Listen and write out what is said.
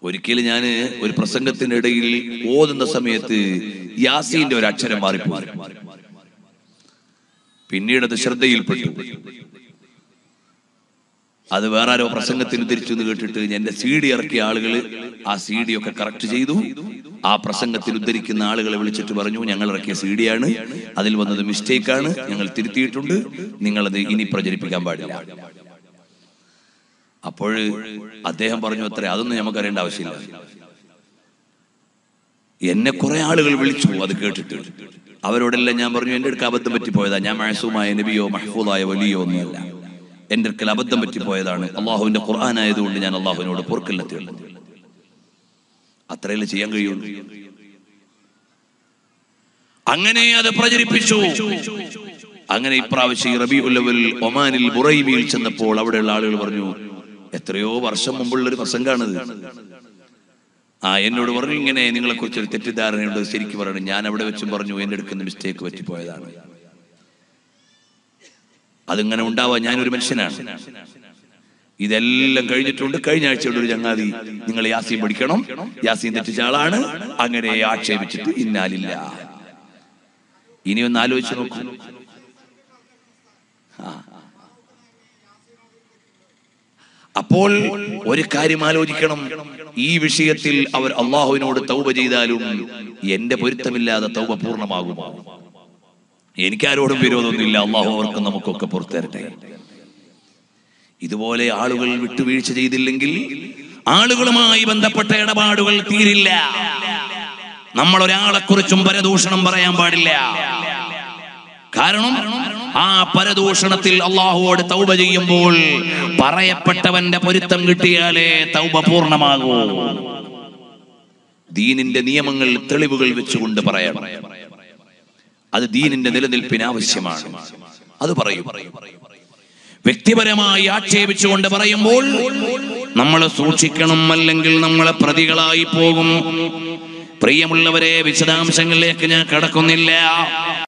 ഒരിക്കലും ഞാൻ ഒരു പ്രസംഗത്തിന്റെ ഇടയിൽ ഓതുന്ന സമയത്ത് യാസീന്റെ ഒരു അക്ഷരം മാറിപ്പോയി പിന്നീട് അത് ശ്രദ്ധയിൽപ്പെട്ടു അത് വേറെ ആരോ പ്രസംഗത്തിന് തിരിച്ചു എന്ന് കേട്ടിട്ട് എന്റെ സി ഡി ഇറക്കിയ ആളുകൾ ആ സി ഡി ഒക്കെ കറക്റ്റ് ചെയ്തു ആ പ്രസംഗത്തിൽ ഉദ്ധരിക്കുന്ന ആളുകളെ വിളിച്ചിട്ട് പറഞ്ഞു ഞങ്ങൾ ഇറക്കിയ സി ഡി ആണ് അതിൽ വന്നത് മിസ്റ്റേക്ക് ആണ് ഞങ്ങൾ തിരുത്തിയിട്ടുണ്ട് നിങ്ങളത് ഇനി പ്രചരിപ്പിക്കാൻ പാടില്ല അപ്പോൾ അദ്ദേഹം പറഞ്ഞു അത്ര അതൊന്നും നമുക്ക് അറിയേണ്ട ആവശ്യമില്ല എന്നെ കുറെ ആളുകൾ വിളിച്ചു അത് കേട്ടിട്ട് അവരോടെല്ലാം ഞാൻ പറഞ്ഞു എന്റെ അടുക്ക് അബദ്ധം പറ്റിപ്പോയതാ ഞാൻ മഴസുമായ നബിയോ മഹഫൂദായ വലിയോ ഒന്നുമല്ല എന്റെ അടുക്കൽ അബദ്ധം പറ്റിപ്പോയതാണ് അള്ളാഹുവിന്റെ ഖുർആൻ ആയതുകൊണ്ട് ഞാൻ അള്ളാഹുവിനോട് പൊറുക്കല്ല തേടുന്നു അത്രയല്ലേ ചെയ്യാൻ കഴിയുള്ളൂ അങ്ങനെ അത് പ്രചരിപ്പിച്ചു അങ്ങനെ ഇപ്രാവശ്യം ഈ റബി ഉല്ലവൽ ഒമാനിൽ ബുറൈമിയിൽ ചെന്നപ്പോൾ അവിടെയുള്ള ആളുകൾ പറഞ്ഞു എത്രയോ വർഷം മുമ്പുള്ള ഒരു പ്രസംഗമാണിത് ആ എന്നോട് പറഞ്ഞു ഇങ്ങനെ നിങ്ങളെ കുറിച്ച് ഒരു തെറ്റിദ്ധാരണയുണ്ട് ശരിക്കും പറയണം ഞാൻ അവിടെ വെച്ചും പറഞ്ഞു എന്റെ അടുക്കുന്ന മിസ്റ്റേക്ക് പറ്റിപ്പോയതാണ് അതിങ്ങനെ ഉണ്ടാവാൻ ഞാനൊരു മനുഷ്യനാണ് ഇതെല്ലാം കഴിഞ്ഞിട്ടുണ്ട് കഴിഞ്ഞ ആഴ്ചയുടെ ഒരു ചങ്ങാതി നിങ്ങൾ യാസീൻ പഠിക്കണം യാസീൻ തെറ്റിച്ച ആളാണ് അങ്ങനെ ആക്ഷേപിച്ചിട്ട് ഇന്നാലില്ല ഇനി ഒന്ന് ആലോചിച്ച് നോക്കൂ ആ. അപ്പോൾ ഒരു കാര്യം ആലോചിക്കണം ഈ വിഷയത്തിൽ അവർ അള്ളാഹുവിനോട് തൗബ ചെയ്താലും എന്റെ പൊരുത്തമില്ലാതെ തൗബ പൂർണ്ണമാകുമോ എനിക്കാരോടും വിരോധമൊന്നുമില്ല അള്ളാഹു അവർക്ക് നമുക്കൊക്കെ പുറത്തരട്ടെ ഇതുപോലെ ആളുകൾ വിട്ടുവീഴ്ച ചെയ്തില്ലെങ്കിൽ ആളുകളുമായി ബന്ധപ്പെട്ട ഇടപാടുകൾ തീരില്ല നമ്മൾ ഒരാളെ കുറിച്ചും പരദൂഷണം പറയാൻ പാടില്ല കാരണം ആ പരദൂഷണത്തിൽ അള്ളാഹുവോട് തൗബ ചെയ്യുമ്പോൾ പറയപ്പെട്ടവന്റെ പൊരുത്തം കിട്ടിയാലേ തൗബ പൂർണ്ണമാകൂ ദീനിന്റെ നിയമങ്ങൾ തെളിവുകൾ വെച്ചുകൊണ്ട് പറയണം അത് ദീനിന്റെ നിലനിൽപ്പിന് ആവശ്യമാണ് അത് പറയും വ്യക്തിപരമായി ആക്ഷേപിച്ചുകൊണ്ട് പറയുമ്പോൾ നമ്മൾ സൂക്ഷിക്കണം അല്ലെങ്കിൽ നമ്മളെ പ്രതികളായി പോകും പ്രിയമുള്ളവരെ വിശദാംശങ്ങളിലേക്ക് ഞാൻ കടക്കുന്നില്ല